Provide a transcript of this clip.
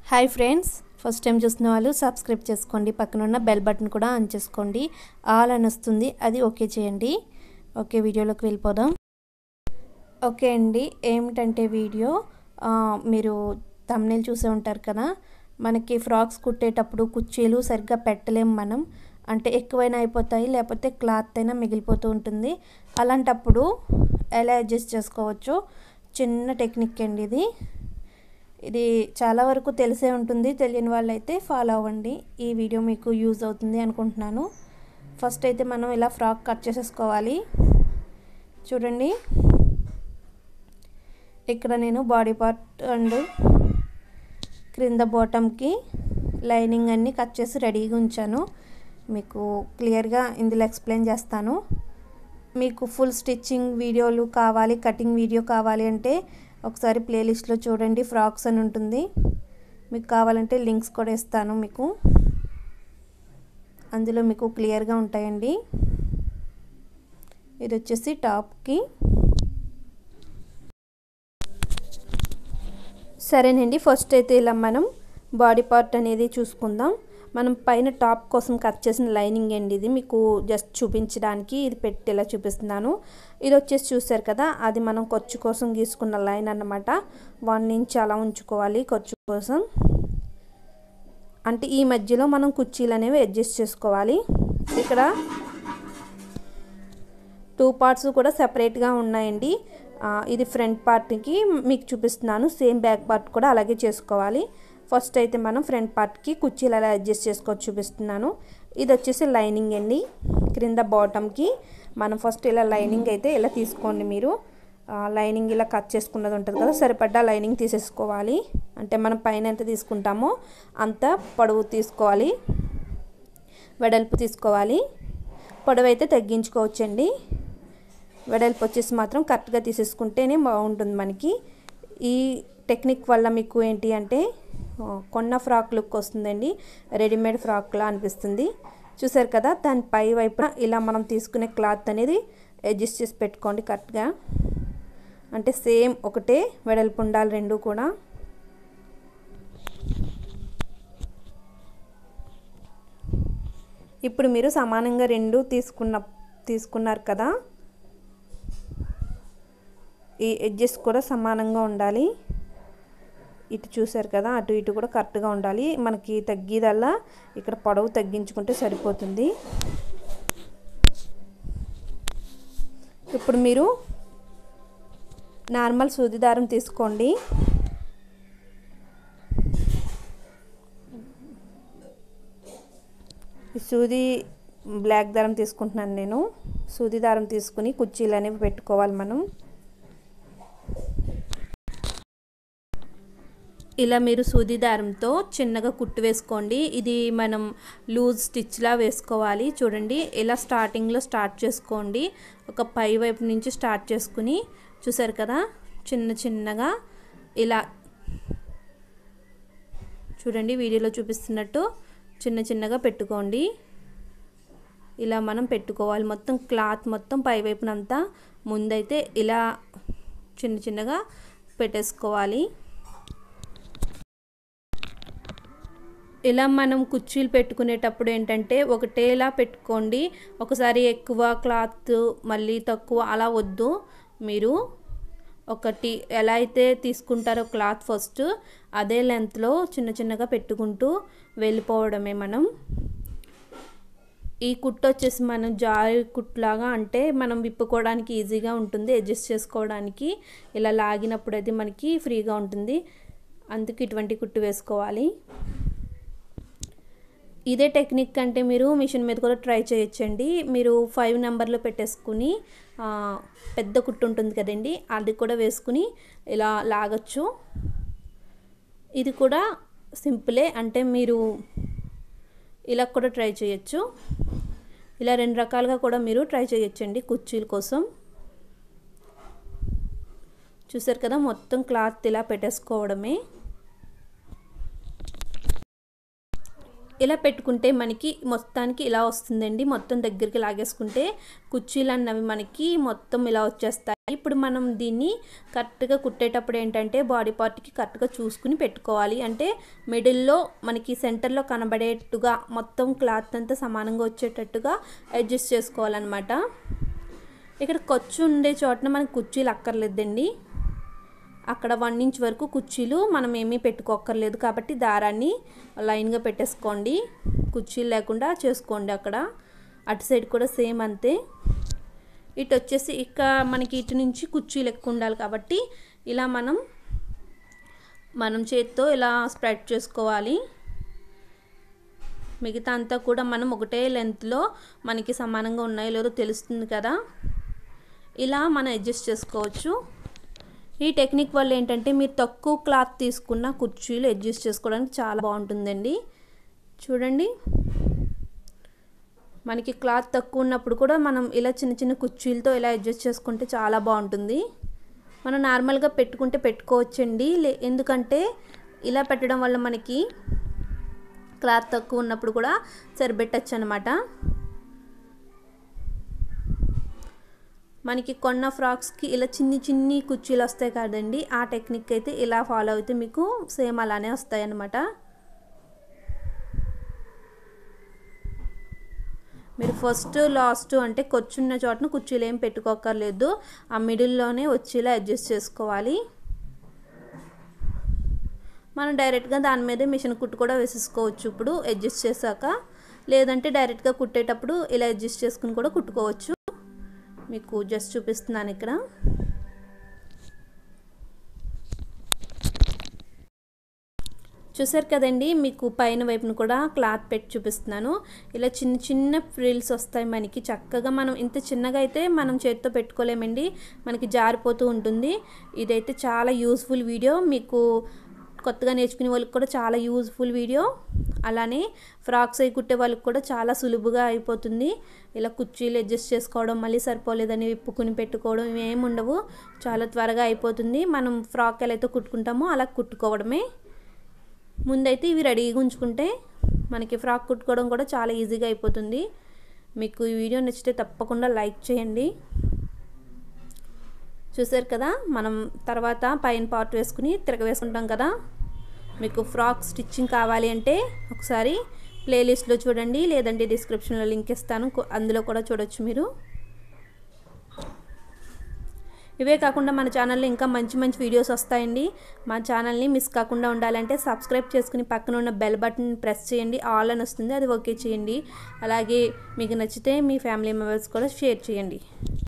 hi friends first time చూస్తున్న వాళ్ళు subscribe చేసుకోండి పక్కన ఉన్న బెల్ బటన్ కూడా ఆన్ చేసుకోండి ఆల్ అని వస్తుంది అది ఓకే చేయండి ఓకే వీడియోలోకి వెళ్ళిపోదాం ఓకే అండి ఏమిటంటే వీడియో ఆ, మీరు తమ్నేల్ చూసే ఉంటారు కదా మనకి ఫ్రాక్స్ కుట్టేటప్పుడు కుర్చీలు సరిగ్గా పెట్టలేం మనం అంటే ఎక్కువైనా అయిపోతాయి లేకపోతే క్లాత్ అయినా మిగిలిపోతూ ఉంటుంది అలాంటప్పుడు ఎలా అడ్జస్ట్ చేసుకోవచ్చు చిన్న టెక్నిక్ అండి ఇది ఇది చాలా వరకు తెలిసే ఉంటుంది తెలియని వాళ్ళైతే ఫాలో అవ్వండి ఈ వీడియో మీకు యూజ్ అవుతుంది అనుకుంటున్నాను ఫస్ట్ అయితే మనం ఇలా ఫ్రాక్ కట్ చేసేసుకోవాలి చూడండి ఇక్కడ నేను బాడీ పార్ట్ అండ్ క్రింద బాటమ్కి లైనింగ్ అన్నీ కట్ చేసి రెడీగా ఉంచాను మీకు క్లియర్గా ఇందులో ఎక్స్ప్లెయిన్ చేస్తాను మీకు ఫుల్ స్టిచ్చింగ్ వీడియోలు కావాలి కటింగ్ వీడియో కావాలి అంటే ఒకసారి ప్లేలిస్ట్లో చూడండి ఫ్రాక్స్ అని ఉంటుంది మీకు కావాలంటే లింక్స్ కూడా ఇస్తాను మీకు అందులో మీకు క్లియర్గా ఉంటాయండి ఇది వచ్చేసి టాప్కి సరేనండి ఫస్ట్ అయితే ఇలా మనం బాడీ పార్ట్ అనేది చూసుకుందాం మనం పైన టాప్ కోసం కట్ చేసిన లైనింగ్ అండి ఇది మీకు జస్ట్ చూపించడానికి ఇది పెట్టి ఇలా చూపిస్తున్నాను ఇది వచ్చేసి చూసారు కదా అది మనం ఖర్చు కోసం గీసుకున్న లైన్ అన్నమాట వన్ ఇంచ్ అలా ఉంచుకోవాలి ఖర్చు కోసం అంటే ఈ మధ్యలో మనం కుర్చీలు అనేవి అడ్జస్ట్ చేసుకోవాలి ఇక్కడ టూ పార్ట్స్ కూడా సెపరేట్గా ఉన్నాయండి ఇది ఫ్రంట్ పార్ట్కి మీకు చూపిస్తున్నాను సేమ్ బ్యాక్ పార్ట్ కూడా అలాగే చేసుకోవాలి ఫస్ట్ అయితే మనం ఫ్రంట్ పార్ట్కి కుర్చీలు అలా అడ్జస్ట్ చేసుకోవచ్చు చూపిస్తున్నాను ఇది వచ్చేసి లైనింగ్ అండి క్రింద బాటమ్కి మనం ఫస్ట్ ఇలా లైనింగ్ అయితే ఇలా తీసుకోండి మీరు లైనింగ్ ఇలా కట్ చేసుకున్నది ఉంటుంది కదా సరిపడ్డా లైనింగ్ తీసేసుకోవాలి అంటే మనం పైన ఎంత తీసుకుంటామో అంత పొడవు తీసుకోవాలి వెడల్పు తీసుకోవాలి పొడవు అయితే తగ్గించుకోవచ్చండి వెడల్పు వచ్చేసి మాత్రం కరెక్ట్గా తీసేసుకుంటేనే బాగుంటుంది మనకి ఈ టెక్నిక్ వల్ల మీకు ఏంటి అంటే కొన్న ఫ్రాక్ లుక్ వస్తుందండి రెడీమేడ్ ఫ్రాక్లా అనిపిస్తుంది చూసారు కదా దాని పై వైపున ఇలా మనం తీసుకునే క్లాత్ అనేది అడ్జస్ట్ చేసి పెట్టుకోండి కరెక్ట్గా అంటే సేమ్ ఒకటే వెడల్పు ఉండాలి రెండు కూడా ఇప్పుడు మీరు సమానంగా రెండు తీసుకున్న తీసుకున్నారు కదా ఈ ఎడ్జెస్ కూడా సమానంగా ఉండాలి ఇటు చూసారు కదా అటు ఇటు కూడా కరెక్ట్గా ఉండాలి మనకి తగ్గేదల్లా ఇక్కడ పొడవు తగ్గించుకుంటే సరిపోతుంది ఇప్పుడు మీరు నార్మల్ సూది దారం తీసుకోండి ఈ సూది బ్లాక్ దారం తీసుకుంటున్నాను నేను సూది దారం తీసుకుని కుర్చీలు అనేవి పెట్టుకోవాలి మనం ఇలా మీరు సూది దారంతో చిన్నగా కుట్టు వేసుకోండి ఇది మనం లూజ్ స్టిచ్లా వేసుకోవాలి చూడండి ఇలా స్టార్టింగ్లో స్టార్ట్ చేసుకోండి ఒక పై వైపు నుంచి స్టార్ట్ చేసుకుని చూసారు కదా చిన్న చిన్నగా ఇలా చూడండి వీడియోలో చూపిస్తున్నట్టు చిన్న చిన్నగా పెట్టుకోండి ఇలా మనం పెట్టుకోవాలి మొత్తం క్లాత్ మొత్తం పై వైపునంతా ముందైతే ఇలా చిన్న చిన్నగా పెట్టేసుకోవాలి ఇలా మనం కుర్చీలు పెట్టుకునేటప్పుడు ఏంటంటే ఒకటేలా పెట్టుకోండి ఒకసారి ఎక్కువ క్లాత్ మళ్ళీ తక్కువ అలా వద్దు మీరు ఒకటి ఎలా అయితే తీసుకుంటారో క్లాత్ ఫస్ట్ అదే లెంత్లో చిన్న చిన్నగా పెట్టుకుంటూ వెళ్ళిపోవడమే మనం ఈ కుట్టు వచ్చేసి మనం జారి కుట్లాగా అంటే మనం విప్పుకోవడానికి ఈజీగా ఉంటుంది అడ్జస్ట్ చేసుకోవడానికి ఇలా లాగినప్పుడు అది మనకి ఫ్రీగా ఉంటుంది అందుకు ఇటువంటి కుట్టు వేసుకోవాలి ఇదే టెక్నిక్ అంటే మీరు మిషన్ మీద కూడా ట్రై చేయొచ్చండి మీరు ఫైవ్ నెంబర్లో పెట్టేసుకుని పెద్ద కుట్టు ఉంటుంది కదండి అది కూడా వేసుకుని ఇలా లాగచ్చు ఇది కూడా సింపులే అంటే మీరు ఇలా కూడా ట్రై చేయొచ్చు ఇలా రెండు రకాలుగా కూడా మీరు ట్రై చేయొచ్చండి కుర్చీల కోసం చూసారు కదా మొత్తం క్లాత్ ఇలా పెట్టేసుకోవడమే ఇలా పెట్టుకుంటే మనకి మొత్తానికి ఇలా వస్తుందండి మొత్తం దగ్గరికి లాగేసుకుంటే కుర్చీలు అన్నవి మనకి మొత్తం ఇలా వచ్చేస్తాయి ఇప్పుడు మనం దీన్ని కరెక్ట్గా కుట్టేటప్పుడు ఏంటంటే బాడీ పార్ట్కి కరెక్ట్గా చూసుకుని పెట్టుకోవాలి అంటే మిడిల్లో మనకి సెంటర్లో కనబడేట్టుగా మొత్తం క్లాత్ అంతా సమానంగా వచ్చేటట్టుగా అడ్జస్ట్ చేసుకోవాలన్నమాట ఇక్కడ ఖర్చు ఉండే చోటన మనకి కుర్చీలు అక్కర్లేదండి అక్కడ వన్ ఇంచ్ వరకు కుర్చీలు మనం ఏమీ పెట్టుకోక్కర్లేదు కాబట్టి దారాన్ని లైన్గా పెట్టేసుకోండి కుర్చీలు లేకుండా చేసుకోండి అక్కడ అటు సైడ్ కూడా సేమ్ అంతే ఇటు వచ్చేసి ఇక మనకి ఇటు నుంచి కుర్చీలు ఎక్కువ ఉండాలి కాబట్టి ఇలా మనం మనం చేత్తో ఇలా స్ప్రెడ్ చేసుకోవాలి మిగతా అంతా కూడా మనం ఒకటే లెంత్లో మనకి సమానంగా ఉన్నాయో లేదో తెలుస్తుంది కదా ఇలా మనం అడ్జస్ట్ చేసుకోవచ్చు ఈ టెక్నిక్ వల్ల ఏంటంటే మీరు తక్కువ క్లాత్ తీసుకున్న కుర్చీలు అడ్జస్ట్ చేసుకోవడానికి చాలా బాగుంటుందండి చూడండి మనకి క్లాత్ తక్కువ ఉన్నప్పుడు కూడా మనం ఇలా చిన్న చిన్న కుర్చీలతో ఇలా అడ్జస్ట్ చేసుకుంటే చాలా బాగుంటుంది మనం నార్మల్గా పెట్టుకుంటే పెట్టుకోవచ్చండి లే ఎందుకంటే ఇలా పెట్టడం వల్ల మనకి క్లాత్ తక్కువ ఉన్నప్పుడు కూడా సరిపెట్టచ్చు అనమాట మనకి కొన్న ఫ్రాక్స్కి ఇలా చిన్ని చిన్ని కుర్చీలు వస్తాయి కదండి ఆ టెక్నిక్ అయితే ఇలా ఫాలో అయితే మీకు సేమ్ అలానే వస్తాయి అన్నమాట మీరు ఫస్ట్ లాస్ట్ అంటే కూర్చున్న చోటన కుర్చీలు ఏం పెట్టుకోకర్లేదు ఆ మిడిల్లోనే వచ్చేలా అడ్జస్ట్ చేసుకోవాలి మనం డైరెక్ట్గా దాని మీదే మిషన్ కుట్టు కూడా వేసేసుకోవచ్చు ఇప్పుడు అడ్జస్ట్ చేశాక లేదంటే డైరెక్ట్గా కుట్టేటప్పుడు ఇలా అడ్జస్ట్ చేసుకుని కూడా కుట్టుకోవచ్చు మీకు జస్ట్ చూపిస్తున్నాను ఇక్కడ చూసారు కదండి మీకు పైన వైపున కూడా క్లాత్ పెట్టి చూపిస్తున్నాను ఇలా చిన్న చిన్న ఫ్రిల్స్ వస్తాయి మనకి చక్కగా మనం ఇంత చిన్నగా అయితే మనం చేతితో పెట్టుకోలేమండి మనకి జారిపోతూ ఉంటుంది ఇదైతే చాలా యూస్ఫుల్ వీడియో మీకు కొత్తగా నేర్చుకునే వాళ్ళకి కూడా చాలా యూజ్ఫుల్ వీడియో అలానే ఫ్రాక్స్ అవి కుట్టే వాళ్ళకి కూడా చాలా సులువుగా అయిపోతుంది ఇలా కుర్చీలు అడ్జస్ట్ చేసుకోవడం మళ్ళీ సరిపోలేదని విప్పుకుని పెట్టుకోవడం ఇవేమి ఉండవు చాలా త్వరగా అయిపోతుంది మనం ఫ్రాక్ ఎలా అయితే కుట్టుకుంటామో అలా కుట్టుకోవడమే ముందైతే ఇవి రెడీగా ఉంచుకుంటే మనకి ఫ్రాక్ కుట్టుకోవడం కూడా చాలా ఈజీగా అయిపోతుంది మీకు ఈ వీడియో నచ్చితే తప్పకుండా లైక్ చేయండి చూసారు కదా మనం తర్వాత పైన పార్ట్ వేసుకుని తిరగవేసుకుంటాం కదా మీకు ఫ్రాక్ స్టిచ్చింగ్ కావాలి అంటే ఒకసారి ప్లేలిస్ట్లో చూడండి లేదంటే డిస్క్రిప్షన్లో లింక్ ఇస్తాను అందులో కూడా చూడొచ్చు మీరు ఇవే కాకుండా మన ఛానల్లో ఇంకా మంచి మంచి వీడియోస్ వస్తాయండి మా ఛానల్ని మిస్ కాకుండా ఉండాలంటే సబ్స్క్రైబ్ చేసుకుని పక్కన ఉన్న బెల్ బటన్ ప్రెస్ చేయండి ఆల్ అని వస్తుంది అది ఓకే చేయండి అలాగే మీకు నచ్చితే మీ ఫ్యామిలీ మెంబర్స్ కూడా షేర్ చేయండి